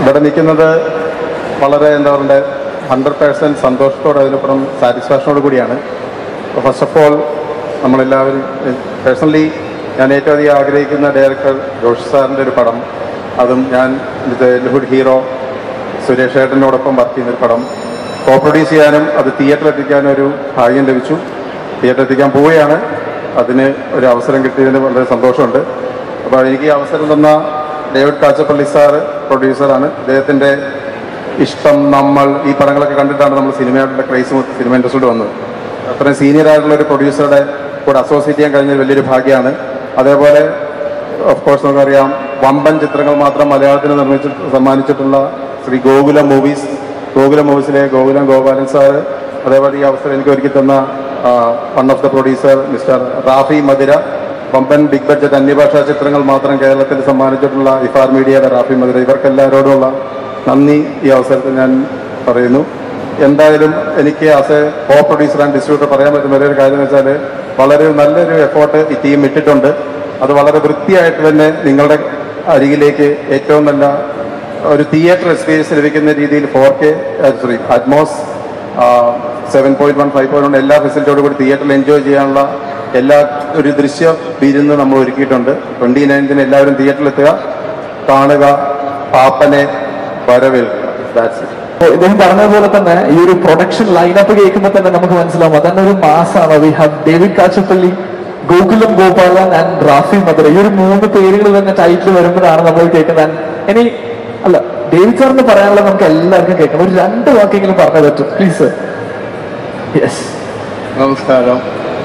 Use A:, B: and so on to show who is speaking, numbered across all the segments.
A: ഇവിടെ നിൽക്കുന്നത് വളരെ എന്താ പറയണ്ടേ ഹൺഡ്രഡ് പേഴ്സൻറ്റ് സന്തോഷത്തോടെ അതിനപ്പുറം സാറ്റിസ്ഫാക്ഷനോട് കൂടിയാണ് ഫസ്റ്റ് ഓഫ് ഓൾ നമ്മളെല്ലാവരും പേഴ്സണലി ഞാൻ ഏറ്റവും അധികം ആഗ്രഹിക്കുന്ന ഡയറക്ടർ ജോഷ് സാറിൻ്റെ ഒരു പടം അതും ഞാൻ ഇത് ലുഹുഡ് ഹീറോ സുരേഷ് ഏട്ടനോടൊപ്പം വർക്ക് ചെയ്യുന്നൊരു പടം കോ പ്രൊഡ്യൂസ് ചെയ്യാനും അത് തിയേറ്ററിൽ എത്തിക്കാനും ഒരു ഭാഗ്യം ലഭിച്ചു തിയേറ്ററിൽ എത്തിക്കാൻ പോവുകയാണ് അതിന് ഒരു അവസരം കിട്ടിയതിന് വളരെ സന്തോഷമുണ്ട് അപ്പോൾ എനിക്ക് ഈ അവസരം തന്ന ഡേവിഡ് കാച്ചപ്പള്ളി സാറ് പ്രൊഡ്യൂസറാണ് അദ്ദേഹത്തിൻ്റെ ഇഷ്ടം നമ്മൾ ഈ പടങ്ങളൊക്കെ കണ്ടിട്ടാണ് നമ്മൾ സിനിമയോടുള്ള ക്രൈസ് സിനിമ ഇൻഡസ്ട്രിയോട് വന്നത് അത്രയും സീനിയർ ആയിട്ടുള്ള ഒരു പ്രൊഡ്യൂസറുടെ കൂടെ അസോസിയേറ്റ് ചെയ്യാൻ കഴിഞ്ഞ വലിയൊരു ഭാഗ്യമാണ് അതേപോലെ ഓഫ് കോഴ്സ് നമുക്കറിയാം വമ്പൻ ചിത്രങ്ങൾ മാത്രം മലയാളത്തിന് നിർമ്മിച്ച് സമ്മാനിച്ചിട്ടുള്ള ശ്രീ ഗോകുല മൂവീസ് ഗോകുല മൂവീസിലെ ഗോകുലം ഗോപാലൻ സാറ് അതേപോലെ ഈ അവസരം എനിക്ക് ഒരുക്കി തന്ന one of the producer Mr Rafi Madira വമ്പൻ ബിഗ് ബഡ്ജറ്റ് അന്യഭാഷാ ചിത്രങ്ങൾ മാത്രം കേരളത്തിൽ സമ്മാനിച്ചിട്ടുള്ള ഇഫാർ മീഡിയയുടെ റാഫി മദിര ഇവർക്കെല്ലാവരോടുമുള്ള നന്ദി ഈ അവസരത്തിൽ ഞാൻ പറയുന്നു എന്തായാലും എനിക്ക് as a co producer and distributor പറയാൻ പറ്റുന്ന ഒരേ ഒരു കാര്യം എന്ന് വെച്ചാൽ വളരെ നല്ലൊരു എഫേർട്ട് ഈ ടീം ഇട്ടിട്ടുണ്ട് അത് വളരെ വൃത്തിയായിട്ട് തന്നെ നിങ്ങളുടെ അരികിലേക്ക് ഏറ്റവും നല്ല ഒരു തിയേറ്റർ എക്സ്പീരിയൻസ് ലഭിക്കുന്ന രീതിയിൽ four K sorry Atmos seven point one five point one എല്ലാ ഫെസിലിറ്റിയോട് കൂടി തിയേറ്ററിൽ എൻജോയ് ചെയ്യാനുള്ള എല്ലാ ഒരു ദൃശ്യ വിരുന്ന് നമ്മൾ ഒരുക്കിയിട്ടുണ്ട് ട്വന്റി നയൻത്തിന് എല്ലാവരും തിയേറ്ററിൽ എത്തുക കാണുക പാപ്പനെ വരവേൽക്കുക ദാറ്റ്സ് ഇറ്റ്
B: അപ്പൊ ഇദ്ദേഹം പറഞ്ഞതുപോലെ തന്നെ ഈ ഒരു പ്രൊഡക്ഷൻ ലൈനപ്പ് കേൾക്കുമ്പോൾ തന്നെ നമുക്ക് മനസ്സിലാവും അതന്നെ ഒരു മാസാണ് we have David Kachappilly Gokulam Gopalan and Rafi Madhura ഈ ഒരു മൂന്ന് പേരുകൾ തന്നെ ടൈറ്റിൽ വരുമ്പോഴാണ് നമ്മൾ കേൾക്കുന്നത് And ഇനി അല്ല ഡേവിഡ് സാറിന് പറയാനുള്ളത് നമുക്ക് എല്ലാവർക്കും കേൾക്കണം ഒരു രണ്ട് വാക്കെങ്കിലും പറഞ്ഞു പറ്റും പ്ലീസ് യെസ്
C: നമസ്കാരം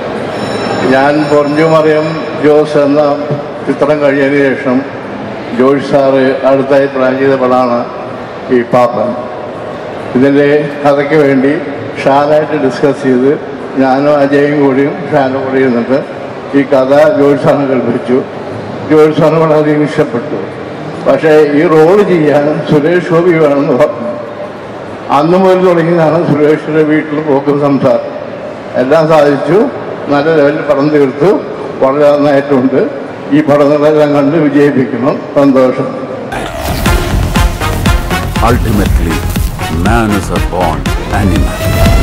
C: ഞാൻ പൊറഞ്ഞു മറിയം ജോസ് എന്ന ചിത്രം കഴിഞ്ഞതിന് ശേഷം ജോഷ് സാറ് അടുത്തായി പ്ലാൻ ചെയ്ത പടമാണ് ഈ പാപ്പൻ ഇതിൻ്റെ കഥയ്ക്ക് വേണ്ടി ഷാനായിട്ട് ഡിസ്കസ് ചെയ്ത് ഞാനും അജയും കൂടിയും ഷാനും കൂടി ഇരുന്നിട്ട് ഈ കഥ ജോഷ് സാറിന് കേൾപ്പിച്ചു ജോഷ് സാറിന് വളരെയധികം ഇഷ്ടപ്പെട്ടു പക്ഷേ ഈ റോള് ചെയ്യാൻ സുരേഷ് ഗോപി വേണമെന്ന് പറഞ്ഞു അന്ന് മുതൽ തുടങ്ങിയതാണ് സുരേഷിന്റെ വീട്ടിൽ പോക്കും സംസാരം എല്ലാം സാധിച്ചു നല്ല ലെവലിൽ പടം തീർത്തു വളരെ നന്നായിട്ടുണ്ട് ഈ പടങ്ങളെല്ലാം കണ്ട് വിജയിപ്പിക്കണം സന്തോഷം
D: Ultimately, man is a born animal.